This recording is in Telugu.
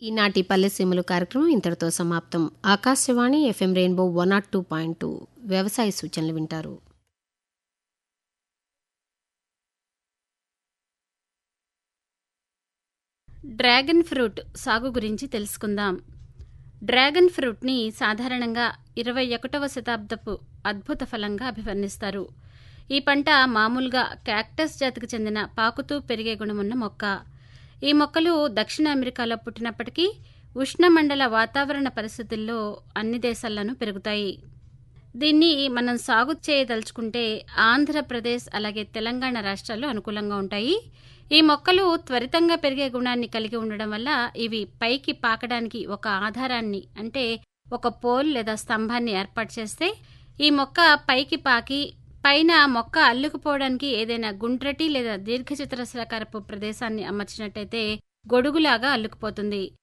ఈనాటి పల్లెసీమలు కార్యక్రమం ఇంతటితో సమాప్తం Akashvani FM rainbow one nought two point two వ్యవసాయ సూచనలు వింటారు డ్రాగన్ ఫ్రూట్ సాగు గురించి తెలుసుకుందాం డ్రాగన్ ఫ్రూట్ని సాధారణంగా ఇరవై ఒకటవ శతాబ్దపు అద్భుత ఫలంగా అభివర్ణిస్తారు ఈ పంట మామూలుగా క్యాక్టస్ జాతికి చెందిన పాకుతూ పెరిగే గుణమున్న మొక్క ఈ మొక్కలు దక్షిణ అమెరికాలో పుట్టినప్పటికీ ఉష్ణమండల వాతావరణ పరిస్థితుల్లో అన్ని దేశాల్లోనూ పెరుగుతాయి దీన్ని మనం సాగు చేయదలుచుకుంటే ఆంధ్రప్రదేశ్ అలాగే తెలంగాణ రాష్ట్రాల్లో అనుకూలంగా ఉంటాయి ఈ మొక్కలు త్వరితంగా పెరిగే గుణాన్ని కలిగి ఉండడం వల్ల ఇవి పైకి పాకడానికి ఒక ఆధారాన్ని అంటే ఒక పోల్ లేదా స్తంభాన్ని ఏర్పాటు చేస్తే ఈ మొక్క పైకి పాకి పైన మొక్క అల్లుకుపోవడానికి ఏదైనా గుండ్రటి లేదా దీర్ఘచతురస్రాకారపు ప్రదేశాన్ని అమర్చినట్టయితే గొడుగులాగా అల్లుకుపోతుంది